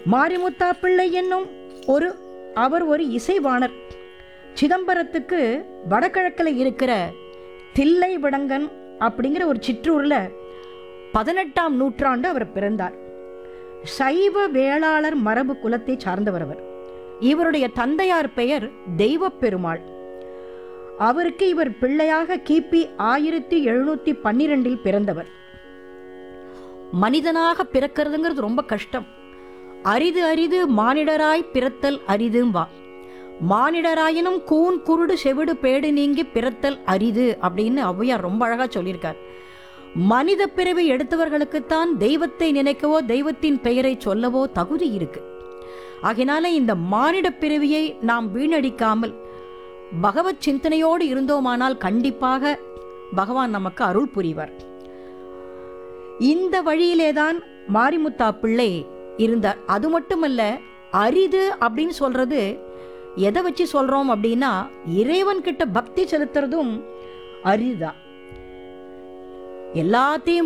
மாரிமுத்தா பிள்ளை என்னும் ஒரு அவர் ஒரு இசைவாணர் சிதம்பரத்துக்கு வடகிழக்கில் இருக்கிற தில்லை விடங்கன் அப்படிங்கிற ஒரு சிற்றூரில் பதினெட்டாம் நூற்றாண்டு அவர் பிறந்தார் சைவ வேளாளர் மரபு குலத்தை சார்ந்தவர் அவர் இவருடைய தந்தையார் பெயர் தெய்வப் பெருமாள் அவருக்கு இவர் பிள்ளையாக கிபி ஆயிரத்தி எழுநூத்தி பன்னிரெண்டில் பிறந்தவர் மனிதனாக பிறக்கிறதுங்கிறது ரொம்ப கஷ்டம் அரிது அரிது மானிடராய் பிறத்தல் அரிதும்பா மானிடராயினும் கூன் குருடு செவிடு பேடு நீங்கி பிறத்தல் அரிது அப்படின்னு ஔவையார் ரொம்ப அழகா சொல்லியிருக்கார் மனித பிறவி எடுத்தவர்களுக்குத்தான் தெய்வத்தை நினைக்கவோ தெய்வத்தின் பெயரை சொல்லவோ தகுதி இருக்கு ஆகினால இந்த மானிட பிறவியை நாம் வீணடிக்காமல் பகவத் சிந்தனையோடு இருந்தோமானால் கண்டிப்பாக பகவான் நமக்கு அருள் புரிவார் இந்த வழியிலேதான் மாரிமுத்தா பிள்ளை இருந்தார் அது மட்டுமல்ல அரிது அப்படின்னு சொல்றது எதை வச்சு சொல்றோம் அப்படின்னா இறைவன் கிட்ட பக்தி செலுத்துறதும் அரிதா எல்லாத்தையும்